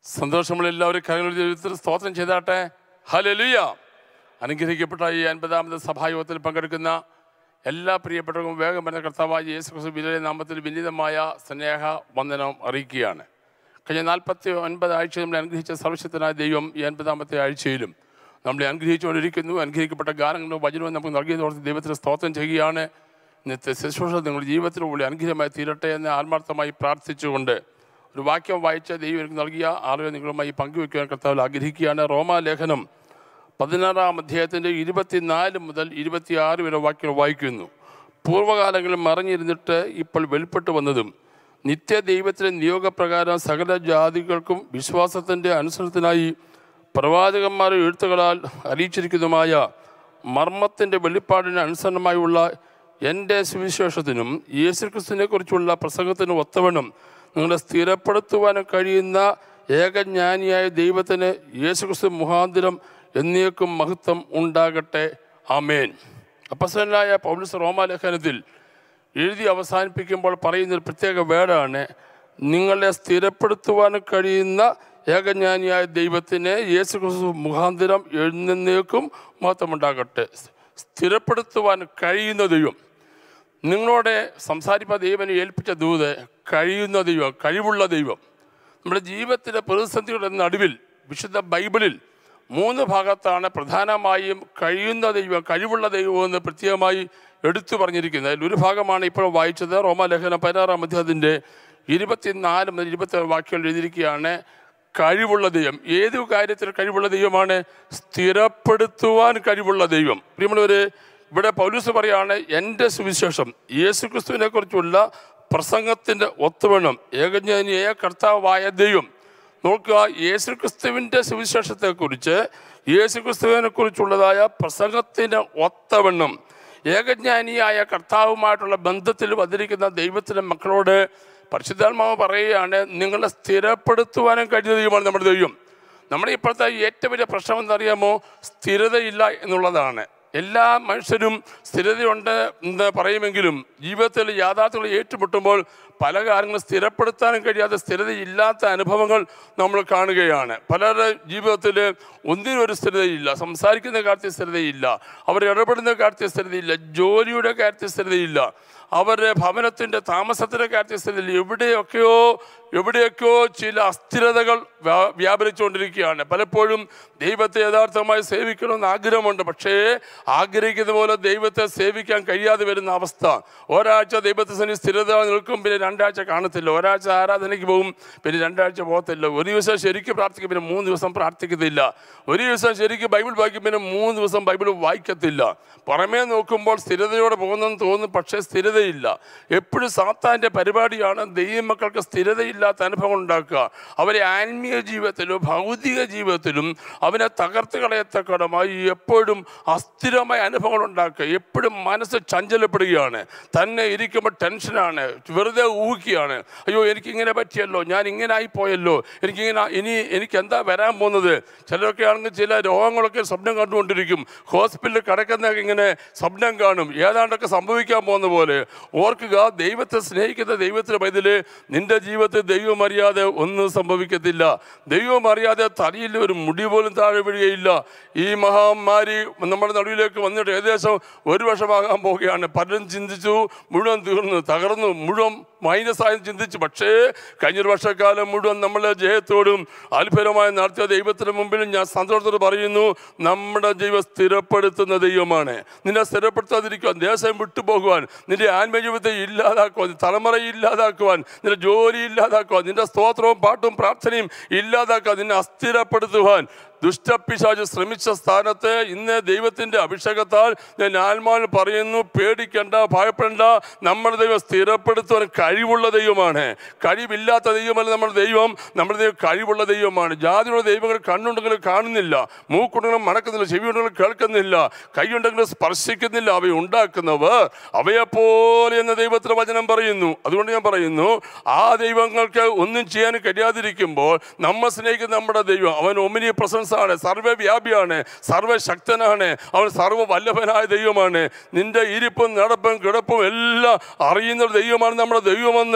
സന്തോഷമുള്ള എല്ലാവരും കരങ്ങൾ ജീവിതത്തിൽ സ്തോത്രം ചെയ്താട്ടെ ഹലലുയ അനുഗ്രഹിക്കപ്പെട്ട ഈ അൻപതാമത് സഭായോഗത്തിൽ പങ്കെടുക്കുന്ന എല്ലാ പ്രിയപ്പെട്ടവർക്കും വേഗം വരുന്ന കർത്താവായ യേശു ക്രിസ്തു വിലയുടെ നാമത്തിൽ വിനീതമായ സ്നേഹ വന്ദനം അറിയിക്കുകയാണ് കഴിഞ്ഞ നാൽപ്പത്തി ഒൻപത് ആഴ്ച നമ്മളെ അനുഗ്രഹിച്ച സർവശക്തനായ ദൈവം ഈ അൻപതാമത്തെ ആഴ്ചയിലും നമ്മളെ അനുഗ്രഹിച്ചുകൊണ്ടിരിക്കുന്നു അനുഗ്രഹിക്കപ്പെട്ട ഗാനങ്ങളും വചനവും നമുക്ക് നൽകിയതോർത്ത് ദൈവത്തിന് സ്തോത്രം ചെയ്യുകയാണ് ഇന്നത്തെ ശുശ്രൂഷ നിങ്ങളുടെ ജീവിതത്തിലൂടെ അനുഗ്രഹമായി തീരട്ടെ എന്ന് ആത്മാർത്ഥമായി പ്രാർത്ഥിച്ചുകൊണ്ട് ഒരു വാക്യം വായിച്ച ദൈവം എനിക്ക് നൽകിയ ആളുകൾ നിങ്ങളുമായി പങ്കുവയ്ക്കുവാൻ കർത്താവിൽ ആഗ്രഹിക്കുകയാണ് റോമാലേഖനം പതിനാറാം അധ്യായത്തിൻ്റെ ഇരുപത്തിനാല് മുതൽ ഇരുപത്തിയാറ് വരെ വാക്യങ്ങൾ വായിക്കുന്നു പൂർവ്വകാലങ്ങളിൽ മറഞ്ഞിരുന്നിട്ട് ഇപ്പോൾ വെളിപ്പെട്ട് വന്നതും നിത്യദൈവത്തിൻ്റെ നിയോഗപ്രകാരം സകല ജാതികൾക്കും വിശ്വാസത്തിൻ്റെ അനുസരണത്തിനായി പ്രവാചകന്മാരുടെ എഴുത്തുകളാൽ അറിയിച്ചിരിക്കുന്നതുമായ മർമ്മത്തിൻ്റെ വെളിപ്പാടിന് അനുസരണമായുള്ള എൻ്റെ സുവിശേഷത്തിനും യേശുക്രിസ്തുവിനെ കുറിച്ചുള്ള പ്രസംഗത്തിനും ഒത്തവണ്ണം നിങ്ങളെ സ്ഥിരപ്പെടുത്തുവാനും കഴിയുന്ന ഏകജ്ഞാനിയായ ദൈവത്തിന് യേശുക്രിസ്തു മുഖാന്തരം എന്നേക്കും മഹത്വം ഉണ്ടാകട്ടെ ആമേൻ അപ്പസനായ പൗലസ് റോമാലേഖനത്തിൽ എഴുതി അവസാനിപ്പിക്കുമ്പോൾ പറയുന്ന ഒരു പ്രത്യേക വേർഡാണ് നിങ്ങളെ സ്ഥിരപ്പെടുത്തുവാനും കഴിയുന്ന ഏകജ്ഞാനിയായ ദൈവത്തിന് യേശു ക്രിസ്തു മുഖാന്തരം എഴുന്നേക്കും മഹത്വമുണ്ടാകട്ടെ സ്ഥിരപ്പെടുത്തുവാൻ കഴിയുന്ന ദൈവം നിങ്ങളോട് സംസാരിപ്പാൻ ദൈവനെ ഏൽപ്പിച്ച ദൂത് കഴിയുന്ന ദൈവം കഴിവുള്ള ദൈവം നമ്മുടെ ജീവിതത്തിലെ പ്രതിസന്ധികളുടെ നടുവിൽ വിശുദ്ധ ബൈബിളിൽ മൂന്ന് ഭാഗത്താണ് പ്രധാനമായും കഴിയുന്ന ദൈവം കഴിവുള്ള ദൈവം എന്ന് പ്രത്യേകമായി എടുത്തു പറഞ്ഞിരിക്കുന്നത് അതിൽ ഒരു ഭാഗമാണ് ഇപ്പോൾ വായിച്ചത് റോമാലേഖന പതിനാറാം അധ്യായത്തിൻ്റെ ഇരുപത്തിനാല് മുതൽ ഇരുപത്തി വാക്യങ്ങൾ എഴുതിയിരിക്കുകയാണ് കഴിവുള്ള ദൈവം ഏത് കാര്യത്തിൽ കഴിവുള്ള ദൈവമാണ് സ്ഥിരപ്പെടുത്തുവാൻ കഴിവുള്ള ദൈവം പ്രിയമുള്ളവര് ഇവിടെ പൗലൂസ് പറയാണ് എൻ്റെ സുവിശേഷം യേശു ക്രിസ്തുവിനെ കുറിച്ചുള്ള പ്രസംഗത്തിൻ്റെ ഒത്തുവേണം ഏകജ്ഞാനിയായ കർത്താവായ ദൈവം നോക്കുക യേശു ക്രിസ്തുവിൻ്റെ സുവിശേഷത്തെക്കുറിച്ച് യേശു ക്രിസ്തുവിനെ കുറിച്ചുള്ളതായ പ്രസംഗത്തിന് ഒത്തവണ്ണം ഏകജ്ഞാനിയായ കർത്താവുമായിട്ടുള്ള ബന്ധത്തിൽ വന്നിരിക്കുന്ന ദൈവത്തിൻ്റെ മക്കളോട് പരിശുദ്ധാത്മാവ് പറയുകയാണ് നിങ്ങളെ സ്ഥിരപ്പെടുത്തുവാനും കഴിയുന്ന ദൈവമാണ് നമ്മുടെ ദൈവം നമ്മുടെ ഇപ്പോഴത്തെ ഏറ്റവും വലിയ പ്രശ്നം എന്നറിയാമോ സ്ഥിരതയില്ല എന്നുള്ളതാണ് എല്ലാ മനുഷ്യരും സ്ഥിരതയുണ്ട് എന്ന് പറയുമെങ്കിലും ജീവിതത്തിൽ യാഥാർത്ഥ്യങ്ങൾ ഏറ്റുമുട്ടുമ്പോൾ പല കാര്യങ്ങളും സ്ഥിരപ്പെടുത്താനും കഴിയാത്ത സ്ഥിരതയില്ലാത്ത അനുഭവങ്ങൾ നമ്മൾ കാണുകയാണ് പലരുടെ ജീവിതത്തിൽ ഒന്നിനും ഒരു സ്ഥിരതയില്ല സംസാരിക്കുന്ന കാര്യത്തിൽ സ്ഥിരതയില്ല അവർ ഇടപെടുന്ന കാര്യത്തിൽ സ്ഥിരതയില്ല ജോലിയുടെ കാര്യത്തിൽ സ്ഥിരതയില്ല അവരുടെ ഭവനത്തിൻ്റെ താമസത്തിൻ്റെ കാര്യത്തിൽ സ്ഥിരതയില്ല എവിടെയൊക്കെയോ എവിടെയൊക്കെയോ ചില അസ്ഥിരതകൾ വ്യാ- വ്യാപരിച്ചുകൊണ്ടിരിക്കുകയാണ് പലപ്പോഴും ദൈവത്തെ യഥാർത്ഥമായി സേവിക്കണമെന്ന് ആഗ്രഹമുണ്ട് പക്ഷേ ആഗ്രഹിക്കുന്ന പോലെ ദൈവത്തെ സേവിക്കാൻ കഴിയാതെ വരുന്ന അവസ്ഥ ഒരാഴ്ച ദൈവത്തെ സന്നി സ്ഥിരത നിൽക്കും പിന്നെ രണ്ടാഴ്ച കാണത്തില്ല ഒരാഴ്ച ആരാധനയ്ക്ക് പോകും പിന്നെ രണ്ടാഴ്ച പോകത്തില്ല ഒരു ദിവസം ശരിക്കും പ്രാർത്ഥിക്കും പിന്നെ മൂന്ന് ദിവസം പ്രാർത്ഥിക്കത്തില്ല ഒരു ദിവസം ശരിക്കും ബൈബിൾ വായിക്കും പിന്നെ മൂന്ന് ദിവസം ബൈബിൾ വായിക്കത്തില്ല പുറമേ നോക്കുമ്പോൾ സ്ഥിരതയോടെ പോകുന്നെന്ന് തോന്നും പക്ഷേ സ്ഥിരതയില്ല എപ്പോഴും സാത്താൻ്റെ പരിപാടിയാണ് ദൈവമക്കൾക്ക് സ്ഥിരതയില്ലാത്ത അനുഭവം ഉണ്ടാക്കുക അവരെ ആത്മീയ ജീവിതത്തിലും ഭൗതിക ജീവിതത്തിലും അവനെ തകർത്ത് കളയത്തക്കടമായി എപ്പോഴും അസ്ഥിരമായ അനുഭവങ്ങൾ ഉണ്ടാക്കുക എപ്പോഴും മനസ്സ് ചഞ്ചലപ്പെടുകയാണ് തന്നെ ഇരിക്കുമ്പോൾ ടെൻഷനാണ് വെറുതെ ഊഹിക്കുകയാണ് അയ്യോ എനിക്കിങ്ങനെ പറ്റിയല്ലോ ഞാൻ ഇങ്ങനെ ആയിപ്പോയല്ലോ എനിക്കിങ്ങനെ ഇനി എനിക്ക് എന്താ വരാൻ പോകുന്നത് ചിലരൊക്കെ ആണെങ്കിൽ ചില രോഗങ്ങളൊക്കെ സ്വപ്നം കണ്ടുകൊണ്ടിരിക്കും ഹോസ്പിറ്റലിൽ കിടക്കുന്നതൊക്കെ ഇങ്ങനെ സ്വപ്നം കാണും ഏതാണ്ടൊക്കെ സംഭവിക്കാൻ പോകുന്ന പോലെ ഓർക്കുക ദൈവത്തെ സ്നേഹിക്കുന്ന ദൈവത്തിൻ്റെ പൈതല് നിന്റെ ജീവിതത്തിൽ ദൈവം അറിയാതെ ഒന്നും സംഭവിക്കത്തില്ല ദൈവം അറിയാതെ തലയിൽ ഒരു മുടി പോലും താഴെ വീഴുകയില്ല ഈ മഹാമാരി നമ്മുടെ നടുവിലേക്ക് വന്നിട്ട് ഏകദേശം ഒരു വർഷമാകാൻ പോവുകയാണ് പലരും ചിന്തിച്ചു മുഴുവൻ തീർന്നു തകർന്നു മുഴുവൻ മൈനസായി ചിന്തിച്ചു പക്ഷേ കഴിഞ്ഞൊരു വർഷക്കാലം മുഴുവൻ നമ്മളെ ജയത്തോടും അത്ഭുതമായി നടത്തിയ ദൈവത്തിന് മുമ്പിൽ ഞാൻ സന്തോഷത്തോട് പറയുന്നു നമ്മുടെ ദൈവം സ്ഥിരപ്പെടുത്തുന്ന ദൈവമാണ് നിന്നെ സ്ഥിരപ്പെടുത്താതിരിക്കുവാൻ ദേശം വിട്ടുപോകുവാൻ നിന്റെ ആത്മജീവിതത്തെ ഇല്ലാതാക്കുവാൻ തലമുറ ഇല്ലാതാക്കുവാൻ നിന്റെ ജോലി ഇല്ലാതാക്കുവാൻ നിന്റെ സ്തോത്രവും പാട്ടും പ്രാർത്ഥനയും ഇല്ലാതാക്കാൻ നിന്നെ അസ്ഥിരപ്പെടുത്തുവാൻ ദുഷ്ടപ്പിശാച് ശ്രമിച്ച സ്ഥാനത്ത് ഇന്ന് ദൈവത്തിൻ്റെ അഭിഷേകത്താൽ ഞാൻ ആത്മാവിൽ പറയുന്നു പേടിക്കണ്ട ഭയപ്പെടേണ്ട നമ്മുടെ ദൈവം സ്ഥിരപ്പെടുത്തുവാൻ കഴിവുള്ള ദൈവമാണ് കഴിവില്ലാത്ത ദൈവമല്ല നമ്മുടെ ദൈവം നമ്മുടെ ദൈവം കഴിവുള്ള ദൈവമാണ് ജാതിയുള്ള ദൈവങ്ങൾ കണ്ണുണ്ടെങ്കിലും കാണുന്നില്ല മൂക്കുണ്ടെങ്കിലും മണക്കുന്നില്ല ചെവിയുണ്ടെങ്കിലും കേൾക്കുന്നില്ല കൈയുണ്ടെങ്കിലും സ്പർശിക്കുന്നില്ല അവയെ ഉണ്ടാക്കുന്നവർ അവയെപ്പോലെ എന്ന ദൈവത്തിന് വചനം പറയുന്നു അതുകൊണ്ട് ഞാൻ പറയുന്നു ആ ദൈവങ്ങൾക്ക് ഒന്നും ചെയ്യാൻ കഴിയാതിരിക്കുമ്പോൾ നമ്മൾ സ്നേഹിക്കുന്ന നമ്മുടെ ദൈവം അവൻ ഒമിനി പ്രസൻസ് ആണ് സർവ്വവ്യാപിയാണ് സർവശക്തനാണ് അവൻ സർവ്വ വല്ലഭനായ ദൈവമാണ് നിന്റെ ഇരിപ്പും നടപ്പും കിടപ്പും എല്ലാം അറിയുന്ന ഒരു ദൈവമാണ് നമ്മുടെ ദൈവമെന്ന്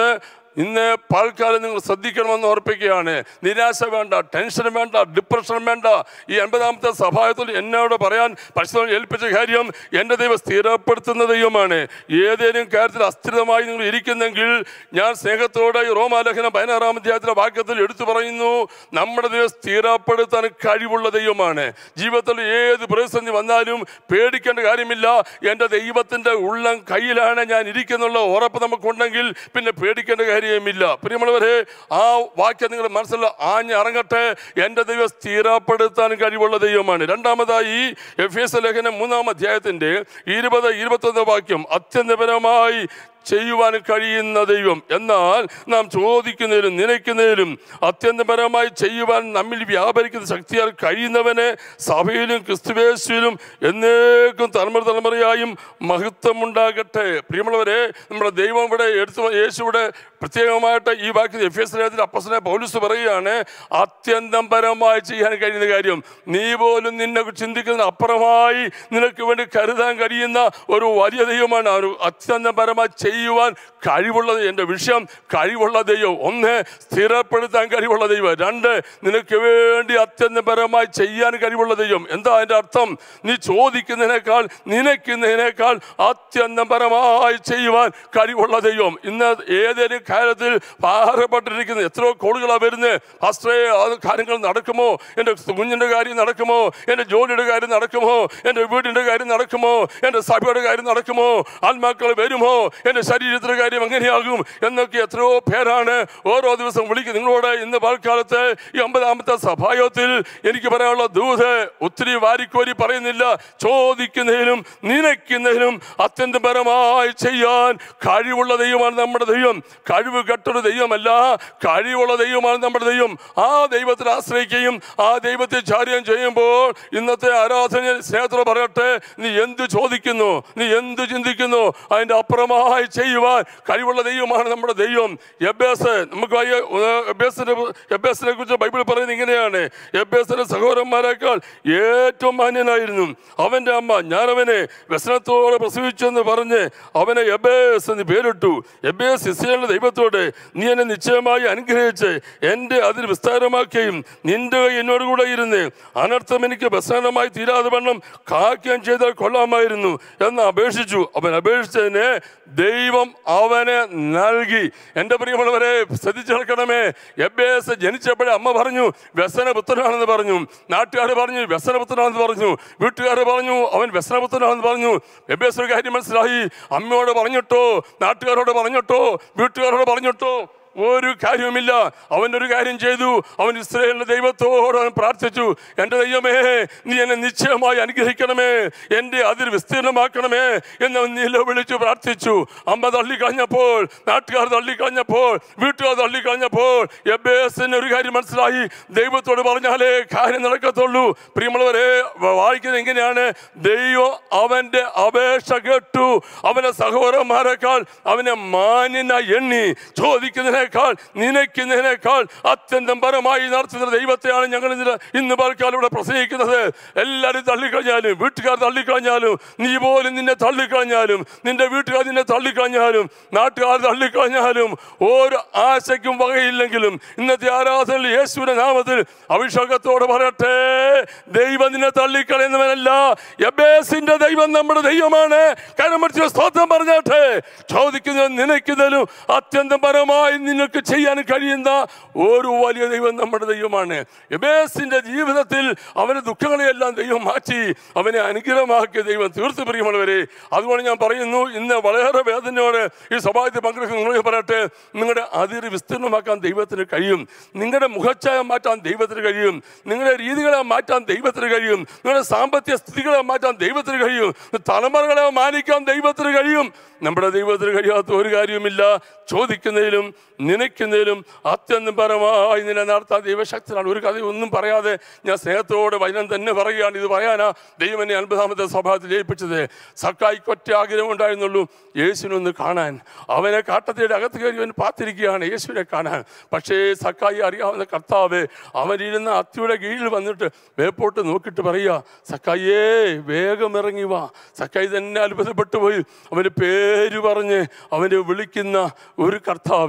ഇന്ന് പാൽക്കാലം നിങ്ങൾ ശ്രദ്ധിക്കണമെന്ന് ഓർപ്പിക്കുകയാണ് നിരാശ വേണ്ട ടെൻഷൻ വേണ്ട ഡിപ്രഷൻ വേണ്ട ഈ അൻപതാമത്തെ സഭായത്തിൽ എന്നോട് പറയാൻ പരിശുദ്ധം ഏൽപ്പിച്ച കാര്യം എൻ്റെ ദൈവം സ്ഥിരപ്പെടുത്തുന്ന ദൈവമാണ് ഏതേലും കാര്യത്തിൽ അസ്ഥിരമായി നിങ്ങൾ ഇരിക്കുന്നെങ്കിൽ ഞാൻ സ്നേഹത്തോടെ ഈ റോമാലേഖനം പതിനാറാം അധ്യായത്തിലെ വാക്യത്തിൽ എടുത്തു പറയുന്നു നമ്മുടെ ദൈവം സ്ഥിരപ്പെടുത്താൻ കഴിവുള്ള ദൈവമാണ് ജീവിതത്തിൽ ഏത് പ്രതിസന്ധി വന്നാലും പേടിക്കേണ്ട കാര്യമില്ല എൻ്റെ ദൈവത്തിൻ്റെ ഉള്ളം കയ്യിലാണ് ഞാൻ ഇരിക്കുന്നുള്ള ഉറപ്പ് നമുക്കുണ്ടെങ്കിൽ പിന്നെ പേടിക്കേണ്ട കാര്യമില്ല പ്രിയമുള്ളവരെ ആ വാക്യം നിങ്ങൾ മനസ്സിൽ ആഞ്ഞ് ഇറങ്ങട്ടെ എൻ്റെ ദൈവം സ്ഥിരപ്പെടുത്താൻ കഴിവുള്ള ദൈവമാണ് രണ്ടാമതായി എഫ് എസ് ലേഖനം മൂന്നാം അധ്യായത്തിൻ്റെ ഇരുപത് ഇരുപത്തൊന്ന് വാക്യം അത്യന്തപരമായി ചെയ്യുവാൻ കഴിയുന്ന ദൈവം എന്നാൽ നാം ചോദിക്കുന്നതിലും നിലയ്ക്കുന്നതിലും അത്യന്തപരമായി ചെയ്യുവാൻ നമ്മിൽ വ്യാപരിക്കുന്ന ശക്തിയാൽ കഴിയുന്നവനെ സഭയിലും ക്രിസ്തുവേശയിലും എന്നേക്കും തലമുറ തലമുറയായും മഹത്വമുണ്ടാകട്ടെ പ്രിയമുള്ളവരെ നമ്മുടെ ദൈവം ഇവിടെ എടുത്തു യേശു ഇവിടെ പ്രത്യേകമായിട്ട് ഈ വാക്യം എഫ് എസ് ലേഖനത്തിൽ അപ്പസനെ പൗലൂസ് പറയുകയാണ് അത്യന്തം പരമായി ചെയ്യാൻ കഴിയുന്ന കാര്യം നീ പോലും നിന്നെ ചിന്തിക്കുന്നതിന് അപ്പുറമായി നിനക്ക് വേണ്ടി കരുതാൻ കഴിയുന്ന ഒരു വലിയ ദൈവമാണ് ആ ഒരു അത്യന്തം പരമായി ചെയ്യുവാൻ കഴിവുള്ളത് എൻ്റെ വിഷയം കഴിവുള്ള ദൈവം ഒന്ന് സ്ഥിരപ്പെടുത്താൻ കഴിവുള്ള ദൈവം രണ്ട് നിനക്ക് വേണ്ടി അത്യന്തപരമായി ചെയ്യാൻ കഴിവുള്ള ദൈവം എന്താ അതിൻ്റെ അർത്ഥം നീ ചോദിക്കുന്നതിനേക്കാൾ നിനക്കുന്നതിനേക്കാൾ അത്യന്തപരമായി ചെയ്യുവാൻ കഴിവുള്ള ദൈവം ഇന്ന് ഏതൊരു കാര്യത്തിൽ ഭാരപ്പെട്ടിരിക്കുന്ന എത്രയോ കോളുകളാണ് വരുന്നത് ഫസ്റ്റേ അത് കാര്യങ്ങൾ നടക്കുമോ എൻ്റെ കുഞ്ഞിൻ്റെ കാര്യം നടക്കുമോ എൻ്റെ ജോലിയുടെ കാര്യം നടക്കുമോ എൻ്റെ വീടിൻ്റെ കാര്യം നടക്കുമോ എൻ്റെ സഭയുടെ കാര്യം നടക്കുമോ ആത്മാക്കൾ വരുമോ എൻ്റെ ശരീരത്തിൻ്റെ കാര്യം എങ്ങനെയാകും എന്നൊക്കെ എത്രയോ പേരാണ് ഓരോ ദിവസം വിളിക്കും നിങ്ങളോട് ഇന്ന് പാൽക്കാലത്ത് ഈ അമ്പതാമത്തെ സഭായോഗത്തിൽ എനിക്ക് പറയാനുള്ള ദൂത് ഒത്തിരി വാരിക്കോരി പറയുന്നില്ല ചോദിക്കുന്നതിനും നിനയ്ക്കുന്നതിനും അത്യന്തപരമായി ചെയ്യാൻ കഴിവുള്ള ദൈവമാണ് നമ്മുടെ ദൈവം കഴിവ് കെട്ടൊരു ദൈവമല്ല കഴിവുള്ള ദൈവമാണ് നമ്മുടെ ദൈവം ആ ദൈവത്തിൽ ആശ്രയിക്കുകയും ആ ദൈവത്തെ ചാര്യം ചെയ്യുമ്പോൾ ഇന്നത്തെ ആരാധന സ്നേഹത്തോട് പറയട്ടെ നീ എന്ത് ചോദിക്കുന്നു നീ എന്ത് ചിന്തിക്കുന്നു അതിൻ്റെ അപ്പുറമായി ചെയ്യുവാൻ കഴിവുള്ള ദൈവമാണ് നമ്മുടെ ദൈവം എബേസ് നമുക്ക് എബേസിനെ എബേസിനെ കുറിച്ച് ബൈബിൾ പറയുന്നത് ഇങ്ങനെയാണ് എബേസിന്റെ സഹോദരന്മാരെക്കാൾ ഏറ്റവും മാന്യനായിരുന്നു അവന്റെ അമ്മ ഞാൻ അവനെ വ്യസനത്തോടെ പ്രസവിച്ചെന്ന് പറഞ്ഞ് അവനെ എബേസ് എന്ന് പേരിട്ടു എബേസ് ഇസ്രായേലിന്റെ ദൈവത്തോട് നീ എന്നെ നിശ്ചയമായി അനുഗ്രഹിച്ച് എൻ്റെ അതിൽ വിസ്താരമാക്കുകയും നിന്റെ കൈ എന്നോട് കൂടെ ഇരുന്ന് അനർത്ഥം എനിക്ക് വ്യസനമായി തീരാതെ വണ്ണം കാക്കുകയും ചെയ്താൽ കൊള്ളാമായിരുന്നു എന്ന് അപേക്ഷിച്ചു അവൻ അപേക്ഷിച്ചതിന് ദൈവം അവന് നൽകി എൻ്റെ പ്രിയമുള്ളവരെ ശ്രദ്ധിച്ചു കേൾക്കണമേ എബേസ് ജനിച്ചപ്പോഴേ അമ്മ പറഞ്ഞു വ്യസനപുത്രനാണെന്ന് പറഞ്ഞു നാട്ടുകാർ പറഞ്ഞു വ്യസനപുത്രനാണെന്ന് പറഞ്ഞു വീട്ടുകാർ പറഞ്ഞു അവൻ വ്യസനപുത്രനാണെന്ന് പറഞ്ഞു എബേസ് ഒരു കാര്യം മനസ്സിലായി അമ്മയോട് പറഞ്ഞിട്ടോ നാട്ടുകാരോട് പറഞ്ഞിട്ടോ വീട്ടുകാരോട് പറഞ്ഞിട്ടോ ഒരു കാര്യവുമില്ല അവൻ ഒരു കാര്യം ചെയ്തു അവൻ ഇസ്രയേലിന്റെ ദൈവത്തോട് അവൻ പ്രാർത്ഥിച്ചു എൻ്റെ ദൈവമേ നീ എന്നെ നിശ്ചയമായി അനുഗ്രഹിക്കണമേ എൻ്റെ അതിൽ വിസ്തീർണമാക്കണമേ എന്ന് അവൻ നിലവിളിച്ചു പ്രാർത്ഥിച്ചു അമ്മ തള്ളിക്കളഞ്ഞപ്പോൾ നാട്ടുകാർ തള്ളിക്കളഞ്ഞപ്പോൾ വീട്ടുകാർ തള്ളിക്കളഞ്ഞപ്പോൾ എബേസിന് ഒരു കാര്യം മനസ്സിലായി ദൈവത്തോട് പറഞ്ഞാലേ കാര്യം നടക്കത്തുള്ളൂ പ്രിയമുള്ളവരെ വ- വായിക്കുന്നത് എങ്ങനെയാണ് ദൈവം അവന്റെ അപേക്ഷ കേട്ടു അവന്റെ സഹോദരന്മാരെക്കാൾ അവനെ മാന്യനായി എണ്ണി ചോദിക്കുന്നതിനേക്കാൾ നിനയ്ക്കുന്നതിനേക്കാൾ അത്യന്തം പരമായി നടത്തുന്ന ദൈവത്തെയാണ് ഞങ്ങൾ ഇന്ന് ഇന്ന് പാൽക്കാലം ഇവിടെ പ്രസംഗിക്കുന്നത് എല്ലാവരും തള്ളിക്കളഞ്ഞാലും വീട്ടുകാർ തള്ളിക്കളഞ്ഞാലും നീ പോലും നിന്നെ തള്ളിക്കളഞ്ഞാലും നിന്റെ വീട്ടുകാർ നിന്നെ തള്ളിക്കളഞ്ഞാലും നാട്ടുകാർ തള്ളിക്കളഞ്ഞാലും ഒരു ആശയ്ക്കും വകയില്ലെങ്കിലും ഇന്നത്തെ ആരാധനയിൽ യേശുവിന്റെ നാമത്തിൽ അഭിഷേകത്തോടെ പറയട്ടെ ദൈവം നിന്നെ തള്ളിക്കളയുന്നവനല്ല എബേസിന്റെ ദൈവം നമ്മുടെ ദൈവമാണ് കരമറിച്ച് സ്തോത്രം പറഞ്ഞാട്ടെ ചോദിക്കുന്നതും നനയ്ക്കുന്നതിലും അത്യന്തം പരമായി നിങ്ങൾക്ക് ചെയ്യാൻ കഴിയുന്ന ഒരു വലിയ ദൈവം നമ്മുടെ ദൈവമാണ് എബേസിന്റെ ജീവിതത്തിൽ അവന്റെ ദുഃഖങ്ങളെയെല്ലാം ദൈവം മാറ്റി അവനെ അനുഗ്രഹമാക്കിയ ദൈവം തീർത്ത് പ്രിയമുള്ളവരെ അതുകൊണ്ട് ഞാൻ പറയുന്നു ഇന്ന് വളരെ വേദനയോടെ ഈ സഭായത്തിൽ പങ്കെടുക്കുന്ന നിങ്ങൾ പറയട്ടെ നിങ്ങളുടെ അതിര് വിസ്തീർണമാക്കാൻ ദൈവത്തിന് കഴിയും നിങ്ങളുടെ മുഖച്ഛായ മാറ്റാൻ ദൈവത്തിന് കഴിയും നിങ്ങളുടെ രീതികളെ മാറ്റാൻ ദൈവത്തിന് കഴിയും നിങ്ങളുടെ സാമ്പത്തിക സ്ഥിതികളെ മാറ്റാൻ ദൈവത്തിന് കഴിയും തലമുറകളെ മാനിക്കാൻ ദൈവത്തിന് കഴിയും നമ്മുടെ ദൈവത്തിന് കഴിയാത്ത ഒരു കാര്യവുമില്ല ചോദിക്കുന്നതിലും നനയ്ക്കുന്നതിലും അത്യന്തം പരമായി നിന്നെ നടത്താൻ ദൈവശക്തനാണ് ഒരു കഥ ഒന്നും പറയാതെ ഞാൻ സ്നേഹത്തോടെ വചനം തന്നെ പറയുകയാണ് ഇത് പറയാനാ ദൈവം എന്നെ അൻപതാമത്തെ സഭാത്തിൽ ജയിപ്പിച്ചത് സക്കായിക്ക് ഒറ്റ ആഗ്രഹം ഉണ്ടായിരുന്നുള്ളൂ യേശുവിനൊന്ന് കാണാൻ അവനെ കാട്ടത്തിയുടെ അകത്ത് കയറി അവൻ പാത്തിരിക്കുകയാണ് യേശുവിനെ കാണാൻ പക്ഷേ സക്കായി അറിയാവുന്ന കർത്താവ് അവനിരുന്ന അത്തിയുടെ കീഴിൽ വന്നിട്ട് വേപ്പോട്ട് നോക്കിയിട്ട് പറയുക സക്കായിയേ വേഗം ഇറങ്ങി വാ സക്കായി തന്നെ അത്ഭുതപ്പെട്ടു പോയി അവന് പേര് പറഞ്ഞ് അവനെ വിളിക്കുന്ന ഒരു കർത്താവ് ദൈവം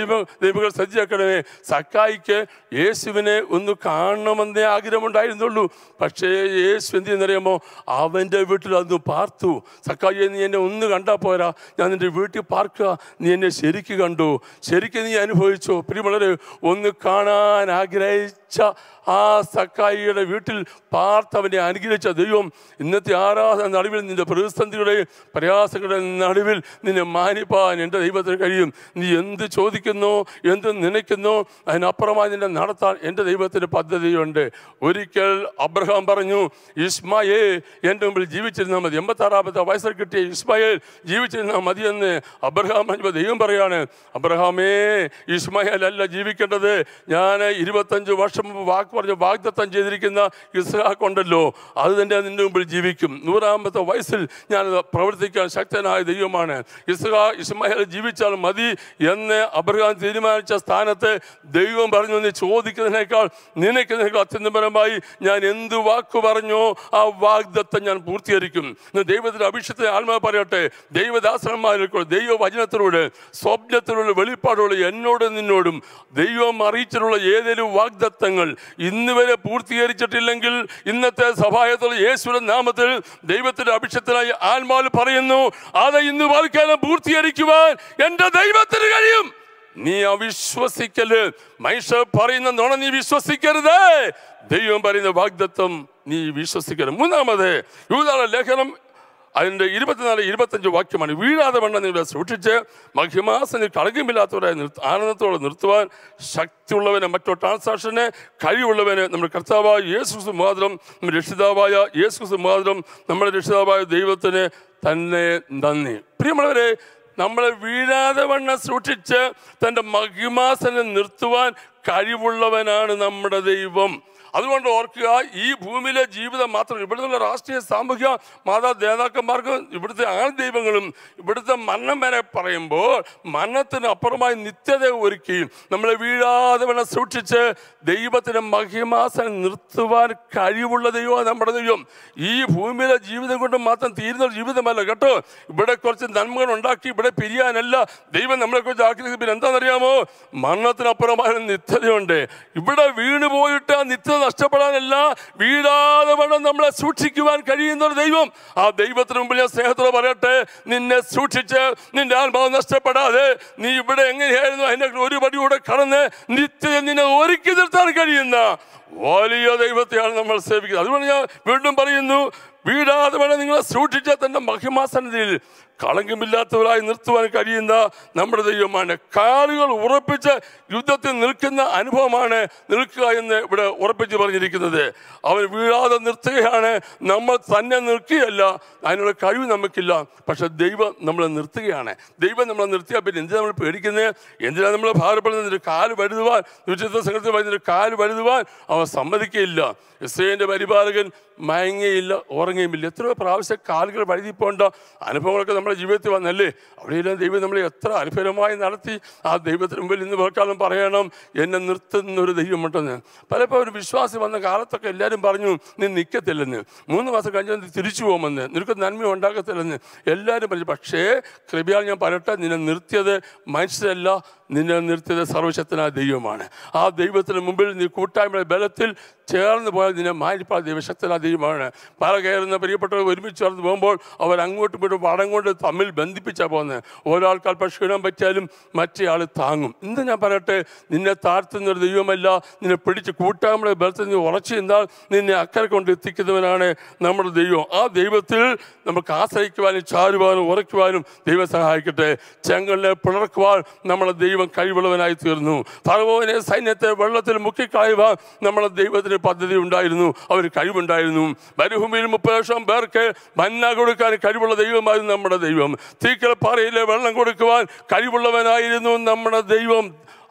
ദൈവ ദൈവങ്ങൾ സജ്ജാക്കണമേ സക്കായിക്ക് യേശുവിനെ ഒന്ന് കാണണമെന്നേ ആഗ്രഹമുണ്ടായിരുന്നുള്ളൂ പക്ഷേ യേശു എന്ത് ചെയ്യുന്നറിയാമോ അവൻ്റെ വീട്ടിൽ അന്ന് പാർത്തു സക്കായിയെ നീ എന്നെ ഒന്ന് കണ്ടാൽ പോരാ ഞാൻ നിൻ്റെ വീട്ടിൽ പാർക്കുക നീ എന്നെ ശരിക്ക് കണ്ടു ശരിക്ക് നീ അനുഭവിച്ചോ പ്രിയമുള്ളവരെ ഒന്ന് കാണാൻ ആഗ്രഹിച്ച ആ സക്കായിയുടെ വീട്ടിൽ പാർത്തവനെ അനുഗ്രഹിച്ച ദൈവം ഇന്നത്തെ ആരാധന നടുവിൽ നിന്റെ പ്രതിസന്ധിയുടെ പ്രയാസങ്ങളുടെ നടുവിൽ നിന്നെ മാനിപ്പാൻ എൻ്റെ ദൈവത്തിന് കഴിയും നീ എന്ത് ചോദിക്കുന്നോ എന്ത് നനയ്ക്കുന്നോ അതിനപ്പുറമായി നിന്നെ നടത്താൻ എൻ്റെ ദൈവത്തിന് പദ്ധതിയുണ്ട് ഒരിക്കൽ അബ്രഹാം പറഞ്ഞു ഇസ്മായേ എൻ്റെ മുമ്പിൽ ജീവിച്ചിരുന്നാൽ മതി എൺപത്താറാമത്തെ വയസ്സിൽ കിട്ടിയ ഇസ്മായേൽ ജീവിച്ചിരുന്നാൽ മതിയെന്ന് അബ്രഹാം പറഞ്ഞപ്പോൾ ദൈവം പറയാണ് അബ്രഹാമേ ഇസ്മായേൽ അല്ല ജീവിക്കേണ്ടത് ഞാൻ ഇരുപത്തഞ്ച് വർഷം മുമ്പ് വാക്ക് പറഞ്ഞ് വാഗ്ദത്തം ചെയ്തിരിക്കുന്ന ഇസ്ഹാഖ് ഉണ്ടല്ലോ അത് തന്നെ നിന്റെ മുമ്പിൽ ജീവിക്കും നൂറാമത്തെ വയസ്സിൽ ഞാൻ പ്രവർത്തിക്കാൻ ശക്തനായ ദൈവമാണ് ഇസ്ഹാ ഇസ്മായേൽ ജീവിച്ചാൽ മതി എന്ന് അബ്രഹാം തീരുമാനിച്ച സ്ഥാനത്ത് ദൈവം പറഞ്ഞു നീ ചോദിക്കുന്നതിനേക്കാൾ നിനക്കുന്നതിനേക്കാൾ അത്യന്തപരമായി ഞാൻ എന്ത് വാക്ക് പറഞ്ഞോ ആ വാഗ്ദത്തം ഞാൻ പൂർത്തീകരിക്കും ഇന്ന് ദൈവത്തിന്റെ അഭിഷേകത്തെ ആത്മാവ് പറയട്ടെ ദൈവദാസന്മാരിലൂടെ ദൈവവചനത്തിലൂടെ സ്വപ്നത്തിലുള്ള വെളിപ്പാടുള്ള എന്നോട് നിന്നോടും ദൈവം അറിയിച്ചിട്ടുള്ള ഏതെങ്കിലും വാഗ്ദത്തങ്ങൾ ഇന്ന് വരെ പൂർത്തീകരിച്ചിട്ടില്ലെങ്കിൽ ഇന്നത്തെ സഭായത്തുള്ള യേശുവിന്റെ നാമത്തിൽ ദൈവത്തിന്റെ അഭിഷേകത്തിനായി ആത്മാവിൽ പറയുന്നു അത് ഇന്ന് വാൽക്കാലം പൂർത്തീകരിക്കുവാൻ എൻ്റെ ദൈവത്തിന് കഴിയും നീ അവിശ്വസിക്കല് മനുഷ്യർ പറയുന്ന നുണ നീ വിശ്വസിക്കരുത് ദൈവം പറയുന്ന വാഗ്ദത്വം നീ വിശ്വസിക്കരുത് മൂന്നാമത് യൂതാള ലേഖനം അതിൻ്റെ ഇരുപത്തിനാല് ഇരുപത്തഞ്ച് വാക്യമാണ് വീഴാതെ വണ്ണം നിങ്ങളെ സൂക്ഷിച്ച് മഹിമാസന് കളങ്കമില്ലാത്തവരെ നിർത്ത ആനന്ദത്തോടെ നിർത്തുവാൻ ശക്തിയുള്ളവനെ മറ്റോ ട്രാൻസാക്ഷന് കഴിവുള്ളവന് നമ്മുടെ കർത്താവായ യേശുസ് മാത്രം നമ്മുടെ രക്ഷിതാവായ യേശുസ് മാത്രം നമ്മുടെ രക്ഷിതാവായ ദൈവത്തിന് തന്നെ നന്ദി പ്രിയമുള്ളവരെ നമ്മളെ വീഴാതെ വണ്ണം സൂക്ഷിച്ച് തൻ്റെ മഹിമാസനെ നിർത്തുവാൻ കഴിവുള്ളവനാണ് നമ്മുടെ ദൈവം അതുകൊണ്ട് ഓർക്കുക ഈ ഭൂമിയിലെ ജീവിതം മാത്രം ഇവിടുത്തെ രാഷ്ട്രീയ സാമൂഹിക മാതാ നേതാക്കന്മാർക്കും ഇവിടുത്തെ ആൾ ദൈവങ്ങളും ഇവിടുത്തെ മരണം വരെ പറയുമ്പോൾ മരണത്തിന് അപ്പുറമായി നിത്യത ഒരുക്കി നമ്മളെ വീഴാതെ വേണം സൂക്ഷിച്ച് ദൈവത്തിന് മഹിമാസനം നിർത്തുവാൻ കഴിവുള്ള ദൈവമാണ് നമ്മുടെ ദൈവം ഈ ഭൂമിയിലെ ജീവിതം കൊണ്ട് മാത്രം തീരുന്ന ഒരു ജീവിതമല്ല കേട്ടോ ഇവിടെ കുറച്ച് നന്മകൾ ഉണ്ടാക്കി ഇവിടെ പിരിയാനല്ല ദൈവം നമ്മളെ കുറിച്ച് ആഗ്രഹിക്കുന്നത് പിന്നെ എന്താണെന്നറിയാമോ മരണത്തിനപ്പുറമായ ഒരു നിത്യതയുണ്ട് ഇവിടെ വീണ് പോയിട്ട് ആ നിത്യത നഷ്ടപ്പെടാനല്ല വീഴാതെ വേണം നമ്മളെ സൂക്ഷിക്കുവാൻ കഴിയുന്ന ഒരു ദൈവം ആ ദൈവത്തിന് മുമ്പിൽ ഞാൻ സ്നേഹത്തോടെ പറയട്ടെ നിന്നെ സൂക്ഷിച്ച് നിന്റെ ആത്മാവ് നഷ്ടപ്പെടാതെ നീ ഇവിടെ എങ്ങനെയായിരുന്നു അതിനെ ഒരു പടി കൂടെ കടന്ന് നിത്യത നിന്നെ ഒരുക്കി നിർത്താൻ കഴിയുന്ന വലിയ ദൈവത്തെയാണ് നമ്മൾ സേവിക്കുന്നത് അതുകൊണ്ട് ഞാൻ വീണ്ടും പറയുന്നു വീടാതെ വേണം നിങ്ങളെ സൂക്ഷിച്ച തന്റെ മഹിമാസന്നിധിയിൽ കളങ്കമില്ലാത്തവരായി നിർത്തുവാൻ കഴിയുന്ന നമ്മുടെ ദൈവമാണ് കാലുകൾ ഉറപ്പിച്ച് യുദ്ധത്തിൽ നിൽക്കുന്ന അനുഭവമാണ് നിൽക്കുക എന്ന് ഇവിടെ ഉറപ്പിച്ച് പറഞ്ഞിരിക്കുന്നത് അവൻ വീഴാതെ നിർത്തുകയാണ് നമ്മൾ തന്നെ നിൽക്കുകയല്ല അതിനുള്ള കഴിവ് നമുക്കില്ല പക്ഷെ ദൈവം നമ്മളെ നിർത്തുകയാണ് ദൈവം നമ്മളെ നിർത്തിയാൽ പിന്നെ എന്തിനാ നമ്മൾ പേടിക്കുന്നത് എന്തിനാണ് നമ്മൾ ഭാരപ്പെടുന്നത് കാല് വഴുതുവാൻ വിശുദ്ധ സംഘത്തിൽ വരുന്നതിന് കാല് വഴുതുവാൻ അവൻ സമ്മതിക്കുകയില്ല ഇസ്രയേലിന്റെ പരിപാലകൻ മയങ്ങയില്ല ഉറങ്ങുകയുമില്ല എത്രയോ പ്രാവശ്യം കാലുകൾ വഴുതി പോകേണ്ട അനുഭവങ്ങളൊക്കെ നമ്മുടെ ജീവിതത്തിൽ വന്നല്ലേ അവിടെയെല്ലാം ദൈവം നമ്മളെ എത്ര അനുഭവമായി നടത്തി ആ ദൈവത്തിന് മുമ്പിൽ ഇന്ന് പോക്കാലം പറയണം എന്നെ നിർത്തുന്ന ഒരു ദൈവമുണ്ടെന്ന് പലപ്പോൾ ഒരു വിശ്വാസി വന്ന കാലത്തൊക്കെ എല്ലാവരും പറഞ്ഞു നീ നിൽക്കത്തില്ലെന്ന് മൂന്ന് മാസം കഴിഞ്ഞാൽ നീ തിരിച്ചു പോകുമെന്ന് നിനക്ക് നന്മ ഉണ്ടാക്കത്തില്ലെന്ന് എല്ലാവരും പറഞ്ഞു പക്ഷേ കൃപയാൽ ഞാൻ പറയട്ടെ നിന്നെ നിർത്തിയത് മനുഷ്യരല്ല നിന്നെ നിർത്തിയത് സർവശക്തനായ ദൈവമാണ് ആ ദൈവത്തിന് മുമ്പിൽ നീ കൂട്ടായ്മയുടെ ബലത്തിൽ ചേർന്ന് പോയാൽ നിന്നെ മാനിപ്പാൽ ദൈവശക്തനായ ദൈവമാണ് പല കയറുന്ന പ്രിയപ്പെട്ടവർ ഒരുമിച്ച് ചേർന്ന് പോകുമ്പോൾ അവർ അങ്ങോട്ടും ഇങ്ങോട്ടും പടം കൊണ്ട് തമ്മിൽ ബന്ധിപ്പിച്ചാൽ പോകുന്നത് ഒരാൾക്ക് അല്പം ക്ഷീണം പറ്റിയാലും മറ്റേ ആൾ താങ്ങും ഇന്ന് ഞാൻ പറയട്ടെ നിന്നെ താഴ്ത്തുന്ന ഒരു ദൈവമല്ല നിന്നെ പിടിച്ച് കൂട്ടായ്മയുടെ ബലത്തിൽ നീ ഉറച്ചു നിന്നാൽ നിന്നെ അക്കരെ കൊണ്ട് എത്തിക്കുന്നവനാണ് നമ്മുടെ ദൈവം ആ ദൈവത്തിൽ നമുക്ക് ആശ്രയിക്കുവാനും ചാരുവാനും ഉറയ്ക്കുവാനും ദൈവം സഹായിക്കട്ടെ ചെങ്കലിനെ പിളർക്കുവാൻ നമ്മുടെ ദൈവം കഴിവുള്ളവനായി തീർന്നു ഫറവോനെ സൈന്യത്തെ വെള്ളത്തിൽ മുക്കിക്കളയുവാൻ നമ്മുടെ ദൈവത്തിന് പദ്ധതി ഉണ്ടായിരുന്നു അവന് കഴിവുണ്ടായിരുന്നു മരുഭൂമിയിൽ മുപ്പത് ലക്ഷം പേർക്ക് മന്ന കൊടുക്കാൻ കഴിവുള്ള ദൈവമായിരുന്നു നമ്മുടെ ദൈവം തീക്കലപ്പാറയിലെ വെള്ളം കൊടുക്കുവാൻ കഴിവുള്ളവനായിരുന്നു നമ്മുടെ ദൈവം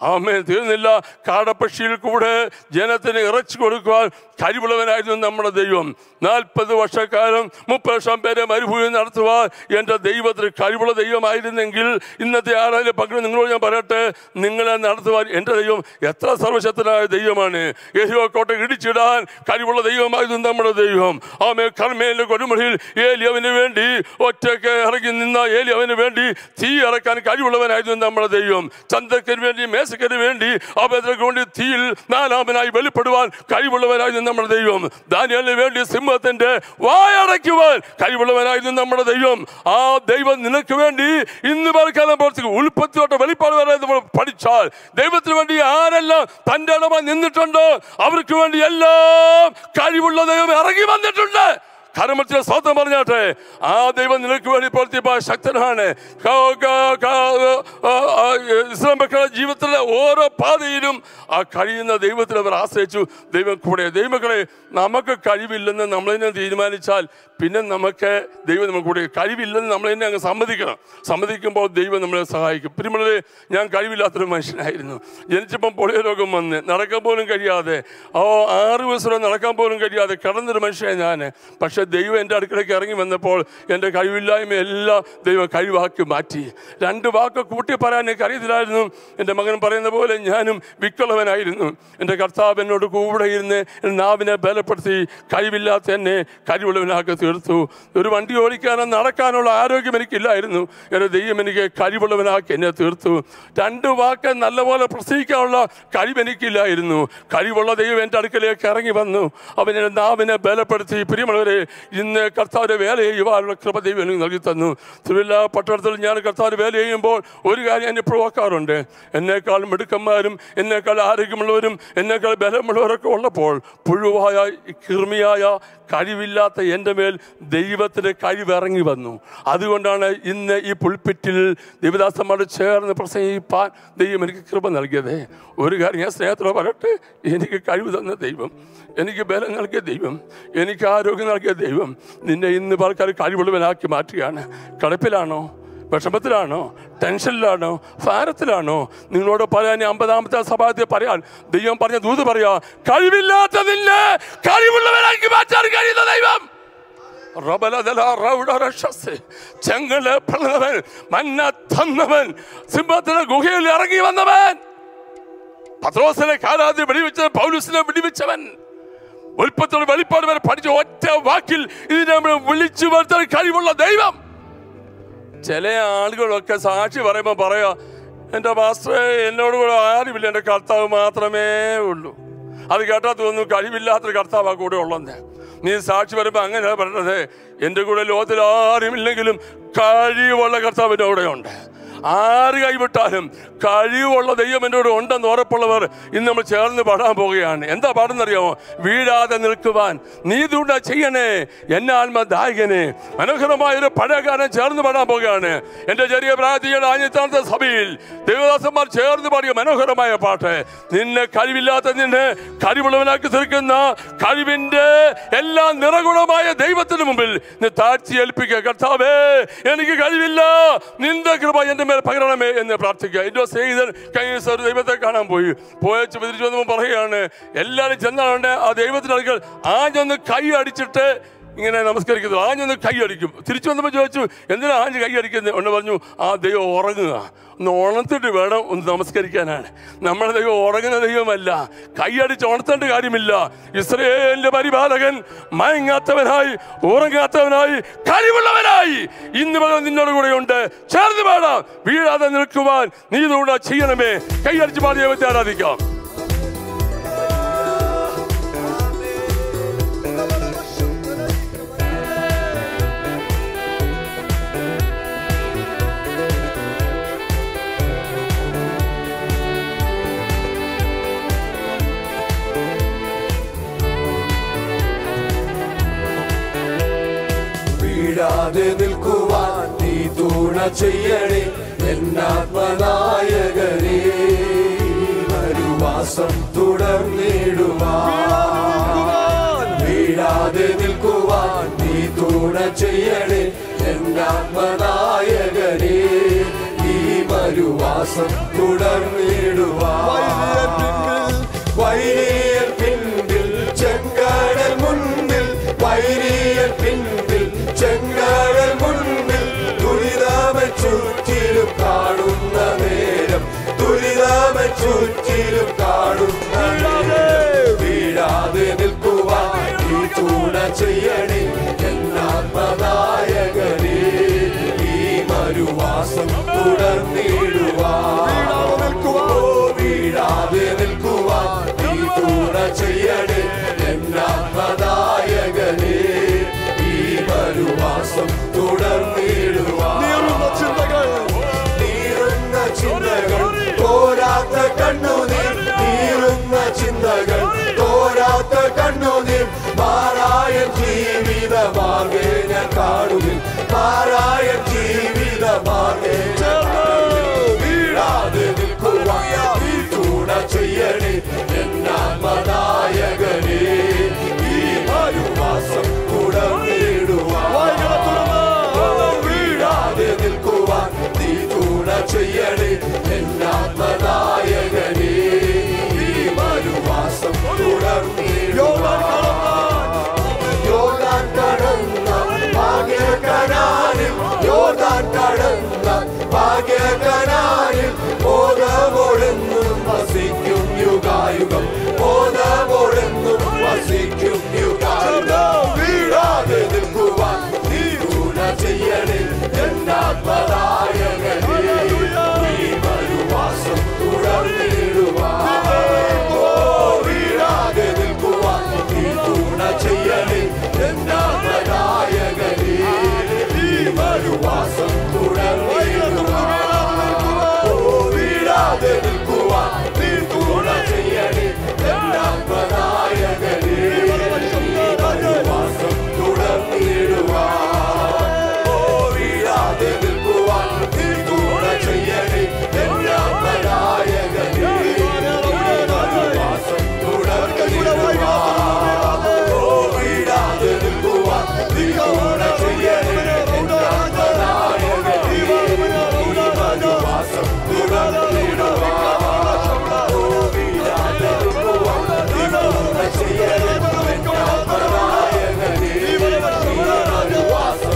ആമേ തീർന്നില്ല കാടപ്പക്ഷിയിൽ കൂടെ ജനത്തിന് ഇറച്ചി കൊടുക്കുവാൻ കഴിവുള്ളവനായിരുന്നു നമ്മുടെ ദൈവം നാൽപ്പത് വർഷക്കാലം മുപ്പത് ലക്ഷം പേരെ മരുഭൂമി നടത്തുവാൻ എൻ്റെ ദൈവത്തിന് കഴിവുള്ള ദൈവമായിരുന്നെങ്കിൽ ഇന്നത്തെ ആരായാലും പങ്കെടു നിങ്ങളോട് ഞാൻ പറയട്ടെ നിങ്ങളെ നടത്തുവാൻ എൻ്റെ ദൈവം എത്ര സർവശക്തനായ ദൈവമാണ് യഹോ കോട്ട ഇടിച്ചിടാൻ കഴിവുള്ള ദൈവമായിരുന്നു നമ്മുടെ ദൈവം ആമേ കർമ്മേലെ കൊടുമുടിയിൽ ഏലിയവന് വേണ്ടി ഒറ്റയ്ക്ക് ഇറങ്ങി നിന്ന ഏലിയവന് വേണ്ടി തീ ഇറക്കാൻ കഴിവുള്ളവനായിരുന്നു നമ്മുടെ ദൈവം ചന്ദ്രക്കന് വേണ്ടി മേശക്കന് വേണ്ടി അഭദ്രക്ക് വേണ്ടി തീയിൽ നാലാമനായി വെളിപ്പെടുവാൻ കഴിവുള്ളവനായിരുന്നു നമ്മുടെ ദൈവം ദാനിയലിന് വേണ്ടി സിംഹത്തിന്റെ വായടയ്ക്കുവാൻ കഴിവുള്ളവനായിരുന്നു നമ്മുടെ ദൈവം ആ ദൈവം നിനക്ക് വേണ്ടി ഇന്ന് പലക്കാലം പ്രവർത്തിക്കും ഉൽപ്പത്തി തൊട്ട് വെളിപ്പാട് വരെ നമ്മൾ പഠിച്ചാൽ ദൈവത്തിന് വേണ്ടി ആരെല്ലാം തൻ്റെ ഇടമായി നിന്നിട്ടുണ്ടോ അവർക്ക് വേണ്ടി എല്ലാം കഴിവുള്ള ദൈവം ഇറങ്ങി വന്നിട്ടുണ്ട് കരമറ്റിലെ സ്വന്തം പറഞ്ഞാട്ടെ ആ ദൈവം നിനക്ക് വേണ്ടി പ്രവർത്തിപ്പാൻ ശക്തനാണ് ക- ക- ക- ആ, ആ, ഇസ്ലാം മക്കളുടെ ജീവിതത്തിലെ ഓരോ പാതയിലും ആ കഴിയുന്ന ദൈവത്തിൽ അവർ ആശ്രയിച്ചു ദൈവം കൂടെ ദൈവമക്കളെ നമുക്ക് കഴിവില്ലെന്ന് നമ്മൾ തന്നെ തീരുമാനിച്ചാൽ പിന്നെ നമുക്ക് ദൈവം നമുക്ക് കൂടെ കഴിവില്ലെന്ന് നമ്മൾ തന്നെ അങ്ങ് സമ്മതിക്കണം സമ്മതിക്കുമ്പോൾ ദൈവം നമ്മളെ സഹായിക്കും പിരിമുള്ളവരെ ഞാൻ കഴിവില്ലാത്തൊരു മനുഷ്യനായിരുന്നു ജനിച്ചപ്പം പൊളിയ രോഗം വന്ന് നടക്കാൻ പോലും കഴിയാതെ ഓ ആറ് ദിവസം നടക്കാൻ പോലും കഴിയാതെ കിടന്നൊരു മനുഷ്യനാണ് ഞാൻ പക്ഷെ ദൈവം എൻ്റെ അടുക്കളയ്ക്ക് ഇറങ്ങി വന്നപ്പോൾ എൻ്റെ കഴിവില്ലായ്മ എല്ലാം ദൈവം കഴിവാക്കി മാറ്റി രണ്ട് വാക്ക് കൂട്ടി പറയാൻ എനിക്ക് അറിയത്തില്ലായിരുന്നു എൻ്റെ മകൻ പറയുന്ന പോലെ ഞാനും വിക്കുള്ളവനായിരുന്നു എൻ്റെ കർത്താവ് എന്നോട് കൂടെ ഇരുന്ന് എൻ്റെ നാവിനെ ബലപ്പെടുത്തി കഴിവില്ലാത്ത എന്നെ കഴിവുള്ളവനാക്കി തീർത്തു ഒരു വണ്ടി ഓടിക്കാനോ നടക്കാനുള്ള ആരോഗ്യം എനിക്കില്ലായിരുന്നു എൻ്റെ ദൈവം എനിക്ക് കഴിവുള്ളവനാക്കി എന്നെ തീർത്തു രണ്ട് വാക്ക് നല്ലപോലെ പ്രസംഗിക്കാനുള്ള കഴിവ് എനിക്കില്ലായിരുന്നു കഴിവുള്ള ദൈവം എൻ്റെ അടുക്കലേക്ക് ഇറങ്ങി വന്നു അവൻ എൻ്റെ നാവിനെ ബലപ്പെടുത്തി പ്രിയമുള്ളവരെ ഇന്ന് കർത്താവിൻ്റെ വേല ചെയ്യുവാനുള്ള കൃപ ദൈവം എനിക്ക് നൽകി തന്നു തിരുവല്ല പട്ടണത്തിൽ ഞാൻ കർത്താവിൻ്റെ വേല ചെയ്യുമ്പോൾ ഒരു കാര്യം ഞാൻ ഇപ്പോൾ ഓർക്കാറുണ്ട് എന്നേക്കാൾ മിടുക്കന്മാരും എന്നേക്കാൾ ആരോഗ്യമുള്ളവരും എന്നേക്കാൾ ബലമുള്ളവരൊക്കെ ഉള്ളപ്പോൾ പുഴുവായ കൃമിയായ കഴിവില്ലാത്ത എൻ്റെ മേൽ ദൈവത്തിൻ്റെ കഴിവിറങ്ങി വന്നു അതുകൊണ്ടാണ് ഇന്ന് ഈ പുൽപ്പിറ്റിൽ ദേവദാസന്മാരോട് ചേർന്ന് പ്രസംഗിപ്പാൻ ദൈവം എനിക്ക് കൃപ നൽകിയത് ഒരു കാര്യം ഞാൻ സ്നേഹത്തോടെ പറയട്ടെ എനിക്ക് കഴിവ് തന്ന ദൈവം എനിക്ക് ബലം നൽകിയ ദൈവം എനിക്ക് ആരോഗ്യം നൽകിയ ദൈവം നിന്നെ ഇന്ന് ആൾക്കാർ കഴിവുള്ളവനാക്കി മാറ്റുകയാണ് കടപ്പിലാണോ വിഷമത്തിലാണോ ടെൻഷനിലാണോ ഭാരത്തിലാണോ നിങ്ങളോട് പറയാൻ അമ്പതാമത്തെ സഭാത്തിൽ പറയാൻ ദൈവം പറഞ്ഞ ദൂത് പറയാ കഴിവില്ലാത്ത നിന്നെ കഴിവുള്ളവനാക്കി മാറ്റാൻ കഴിയുന്ന ദൈവം റബലദല റൗഡറഷസ്. ചെങ്കല് പിളർന്നവൻ മന്ന തന്നവൻ സിംഹത്തിന്റെ ഗുഹയിൽ ഇറങ്ങി വന്നവൻ പത്രോസിനെ കാലാതി വെടിവെച്ച പൗലുസിനെ വെടിവെച്ചവൻ ഉൽപ്പത്തോട് വെളിപ്പാട് വരെ പഠിച്ച ഒറ്റ വാക്കിൽ ഇതിനെ നമ്മൾ വിളിച്ചു വരുത്താൻ കഴിവുള്ള ദൈവം ചില ആളുകളൊക്കെ സാക്ഷി പറയുമ്പോൾ പറയാ എൻ്റെ മാസ്റ്ററെ എന്നോട് കൂടെ ആരുമില്ല എൻ്റെ കർത്താവ് മാത്രമേ ഉള്ളൂ അത് കേട്ടാൽ തോന്നുന്നു കഴിവില്ലാത്തൊരു കർത്താവാ കൂടെ ഉള്ളെന്ന് നീ സാക്ഷി പറയുമ്പോൾ അങ്ങനെ പറയണത് എൻ്റെ കൂടെ ലോകത്തിൽ ആരുമില്ലെങ്കിലും കഴിവുള്ള കർത്താവ് എൻ്റെ കൂടെ ഉണ്ട് ആര് കൈവിട്ടാലും കഴിവുള്ള ദൈവം എൻ്റെ കൂടെ ഉണ്ടെന്ന് ഉറപ്പുള്ളവർ ഇന്ന് നമ്മൾ ചേർന്ന് പാടാൻ പോവുകയാണ് എന്താ പാടുന്നറിയാമോ വീഴാതെ നിൽക്കുവാൻ നീ ഇതുകൊണ്ടാ ചെയ്യണേ എന്നെ ആത്മദായകനെ മനോഹരമായ ഒരു പഴയകാരൻ ചേർന്ന് പാടാൻ പോവുകയാണ് എൻ്റെ ചെറിയ പ്രാചീന ആഞ്ഞത്താമത്തെ സഭയിൽ ദേവദാസന്മാർ ചേർന്ന് പാടിയ മനോഹരമായ പാട്ട് നിന്നെ കഴിവില്ലാത്ത നിന്നെ കഴിവുള്ളവനാക്കി തീർക്കുന്ന കഴിവിന്റെ എല്ലാ നിറഗുണമായ ദൈവത്തിന് മുമ്പിൽ നീ താഴ്ത്തി ഏൽപ്പിക്കുക കർത്താവേ എനിക്ക് കഴിവില്ല നിന്റെ കൃപ എൻ്റെ മേൽ പകരണമേ എന്ന് പ്രാർത്ഥിക്കുക എൻ്റെ സ്നേഹിതൻ കഴിഞ്ഞ ദിവസം ഒരു ദൈവത്തെ കാണാൻ പോയി പോയച്ച് തിരിച്ചു വന്നപ്പോൾ പറയുകയാണ് എല്ലാവരും ചെന്നാണ് ആ ദൈവത്തിൻ്റെ അടുക്കൽ ആഞ്ഞൊന്ന് കൈ അടിച്ചിട്ട് ഇങ്ങനെ നമസ്കരിക്കുന്നു ആഞ്ഞൊന്ന് കൈ അടിക്കും തിരിച്ചു വന്നപ്പോൾ ചോദിച്ചു എന്തിനാ ആഞ്ഞ് കൈ അടിക്കുന്നത് ഒന്ന് പറഞ്ഞു ആ ദൈവം ഉറങ്ങുക ഒന്ന് ഉണർത്തിട്ട് വേണം ഒന്ന് നമസ്കരിക്കാനാണ് നമ്മുടെ ദൈവം ഉറങ്ങുന്ന ദൈവമല്ല കൈയടിച്ച് ഉണർത്തേണ്ട കാര്യമില്ല ഇസ്രയേലിന്റെ പരിപാലകൻ മയങ്ങാത്തവനായി ഉറങ്ങാത്തവനായി കഴിവുള്ളവനായി ഇന്ന് പകരം നിന്നോട് കൂടെയുണ്ട് ചേർന്ന് പാടാം വീഴാതെ നിൽക്കുവാൻ നീ ഇതുകൂടെ ചെയ്യണമേ കൈയടിച്ച് പാടി ദൈവത്തെ ആരാധിക്കാം വീഴാതെ നിൽക്കുവാൻ നീ തൂണ ചെയ്യണേ എന്നാത്മനായകനേ വരുവാസം തുടർന്നിടുവാൻ വീഴാതെ നിൽക്കുവാൻ നീ തൂണ ചെയ്യണേ എന്നാത്മനായകനേ ഈ മരുവാസം തുടർന്നിടുവാൻ വൈരിയർ പിൻപിൽ ചെങ്കടൽ മുൻപിൽ വൈരിയർ പിൻപിൽ ചെങ്കടൽ മുൻപിൽ ദുരിതമ ചുറ്റിലും കാണുന്ന നേരം ദുരിതമ ചുറ്റിലും കാണുന്ന നേരം വീഴാതെ നിൽക്കുവാൻ ഈ തുണ ചെയ്യണേ എന്നാത്മനായകനേ ഈ മരുവാസം തുടർന്നിടുവാൻ ഓ, വീഴാതെ നിൽക്കുവാൻ ഈ തുണ ചെയ്യണേ എന്നാത്മനായകനേ ഈ മരുവാസം തുടർന്നിടുവാൻ നീറുന്ന ചിന്തകൾ തോരാത്ത കണ്ണുനീർ നീറുന്ന ചിന്തകൾ തോരാത്ത കണ്ണുനീർ മാറായ ജീവിത മാർഗേന കാണുവിൽ മാറായ ജീവിത മാർഗേന വീഴാതെ നിൽക്കുവാൻ ഈ തുണ ചെയ്യണേ എന്നാത്മനായകനേ ഈ മരുവാസം തുടർന്നിടുവാൻ വീഴാതെ നിൽക്കുവാൻ നീ തുണ ചെയ്യണേ എന്നാത്മനായകനേ ഈ മരുവാസം യോർദാൻ കടന്ന ഭാഗ്യകനാനിൽ യോർദാൻ കടന്ന ഭാഗ്യകനാനിൽ ബോധമോടെന്നും വസിക്കും യുഗായുഗം ബോധമോടെന്നും വസിക്കും യുഗായുഗം വീഴാതെ നിൽക്കുവാൻ നീ ഗുണ ചെയ്യണേ എന്നാത്മനായകനേ ഈ മരുവാസം തുടർന്നിടുവാൻ ഓ വീഴാതെ നിൽക്കുവാൻ നീ ഗുണ ചെയ്യണേ എന്നാത്മനായകനേ ഈ മരുവാസം തുടർന്നിടുവാൻ ഓ വീഴാതെ നിൽക്കുവാൻ നീ ഗുണ ചെയ്യണേ എന്നാത്മനായകനേ ഈ മരുവാസം തുടർന്നിടുവാൻ ഓ വീഴാതെ നിൽക്കുവാൻ നീ ഗുണ ചെയ്യണേ എന്നാത്മനായകനേ ഈ മരുവാസം തുടർന്നിടുവാൻ ഓ വീഴാതെ നിൽക്കുവാൻ നീ ഗുണ ചെയ്യണേ എന്നാത്മനായകനേ ഈ മരുവാസം തുടർന്നിടുവാൻ ഓ വീഴാതെ നിൽക്കുവാൻ നീ ഗുണ ചെയ്യണേ എന്നാത്മനായകനേ ഈ മരുവാസം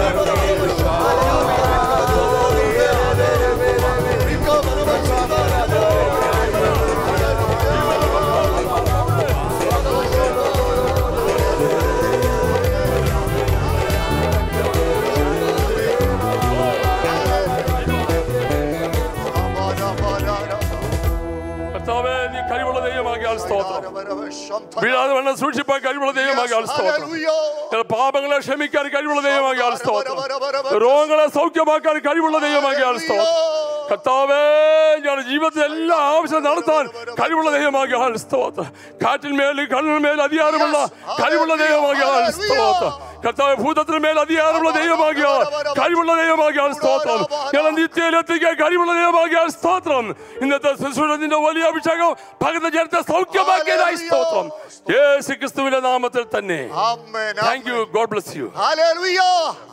കർത്താവേ നീ കഴിവുള്ള ദൈവമാകിയാൽ സ്തോത്രം വീഴാതെ വേണം സൂക്ഷിപ്പാൻ കഴിവുള്ള ദൈവമാകിയാൽ സ്തോത്രം ചില പാപങ്ങളെ ക്ഷമിക്കാൻ കഴിവുള്ള ദൈവമാകിയാൽ സ്തോത്രം രോഗങ്ങളെ സൗഖ്യമാക്കാൻ കഴിവുള്ള ദൈവമാകിയാൽ സ്തോത്രം കർത്താവേ ഞാൻ ജീവിതത്തിൽ എല്ലാ ആവശ്യം നടത്താൻ കഴിവുള്ള ദൈവമാകിയാൽ സ്തോത്രം കാറ്റിന്മേൽ കണ്ണിന്മേൽ അധികാരമുള്ള കഴിവുള്ള ദൈവമാകിയാൽ സ്തോത്രം കർത്താവ് ഭൂതത്തിന് മേൽ അധികാരമുള്ള ദൈവമാകിയാൽ കഴിവുള്ള ദൈവമാകിയാൽ സ്തോത്രം ഞങ്ങൾ നിത്യയിലെത്തിക്കാൻ കഴിവുള്ള ദൈവമാകിയാൽ സ്തോത്രം ഇന്നത്തെ ശുശ്രൂഷത്തിന്റെ വലിയ അഭിഷേകം ഭഗത ജനത്തെ സൗഖ്യമാക്കിയതായി സ്തോത്രം യേശു ക്രിസ്തുവിന്റെ നാമത്തിൽ തന്നെ Amen. Thank you God bless you Hallelujah.